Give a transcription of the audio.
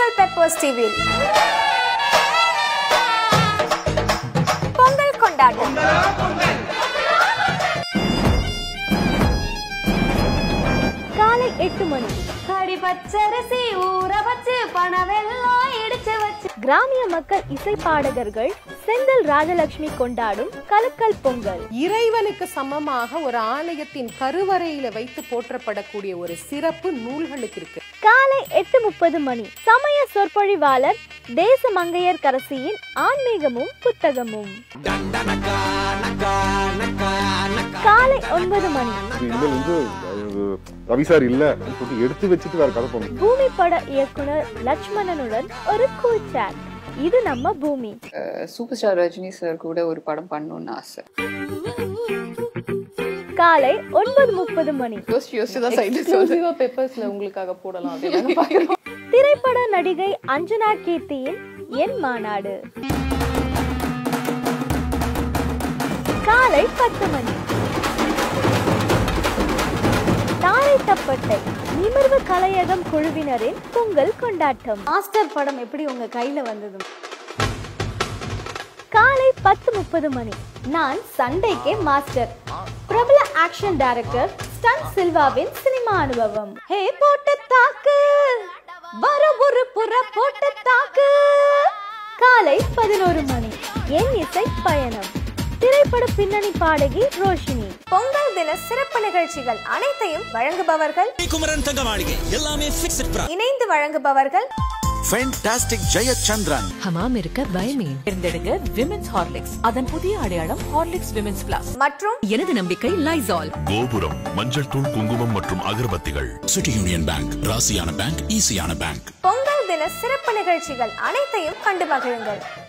Pongal peppers டிவியில் பொங்கல் கொண்டாட்டம் காலை எட்டு மணி கடி பச்சரிசி ஊற வச்சு பணவெல்லாம் இடிச்சு வச்சு கிராமிய மக்கள் இசை பாடகர்கள் செந்தில் ராஜலட்சுமி கொண்டாடும் கலக்கல் பொங்கல் இறைவனுக்கு சமமாக ஒரு ஆலயத்தின் கருவறையில வைத்து போற்றப்படக்கூடிய ஒரு சிறப்பு நூல்களுக்கு இருக்கு காலை எட்டு முப்பது மணி சமய சொற்பொழிவாளர் தேச மங்கையர் கரசியின் ஆன்மீகமும் புத்தகமும் காலை ஒன்பது மணி இது இனிமேல் வந்து அது ரவி சார் இல்ல அப்படின்னு சொல்லிட்டு எடுத்து வச்சுட்டு வேற கதை போகணும் பூமி பட இயக்குனர் லட்சுமணனுடன் ஒரு கூல் chat. இது நம்ம பூமி சூப்பர் ஸ்டார் ரஜினி சார் கூட ஒரு படம் பண்ணணும்னு ஆசை காலை ஒன்பது முப்பது மணி யோசிச்சு யோசிச்சு தான் சைடு எக்ஸ்க்ளூசிவா பேப்பர்ஸ்ல உங்களுக்காக போடலாம் அப்படின்னு பாக்குறோம் திரைப்பட நடிகை அஞ்சனா கீர்த்தியின் என் மாநாடு காலை பத்து மணி தாரை தப்பட்டை நிமிர்வு கலையகம் குழுவினரின் பொங்கல் கொண்டாட்டம் மாஸ்டர் படம் எப்படி உங்க கையில வந்தது காலை பத்து முப்பது மணி நான் சண்டைக்கே மாஸ்டர் பிரபல ஆக்ஷன் டைரக்டர் ஸ்டன் சில்வாவின் சினிமா அனுபவம் ஹே போட்டு தாக்கு வர ஒரு புற போட்டு தாக்கு காலை பதினோரு மணி என் இசை பயணம் திரைப்பட பின்னணி பாடகி ரோஷினி பொங்கல் தின சிறப்பு நிகழ்ச்சிகள் அனைத்தையும் வழங்குபவர்கள் குமரன் தங்க மாளிகை எல்லாமே பிக்ஸ்ட் இணைந்து வழங்குபவர்கள் ஃபேண்டாஸ்டிக் ஜெயச்சந்திரன் ஹமாம் இருக்க பயமே தேர்ந்தெடுங்க விமென்ஸ் ஹார்லிக்ஸ் அதன் புதிய அடையாளம் ஹார்லிக்ஸ் விமென்ஸ் பிளஸ் மற்றும் எனது நம்பிக்கை லைசால் கோபுரம் மஞ்சள் தூள் குங்குமம் மற்றும் அகர்பத்திகள் சிட்டி யூனியன் பேங்க் ராசியான பேங்க் ஈஸியான பேங்க் பொங்கல் தின சிறப்பு நிகழ்ச்சிகள் அனைத்தையும் கண்டு மகிழுங்கள்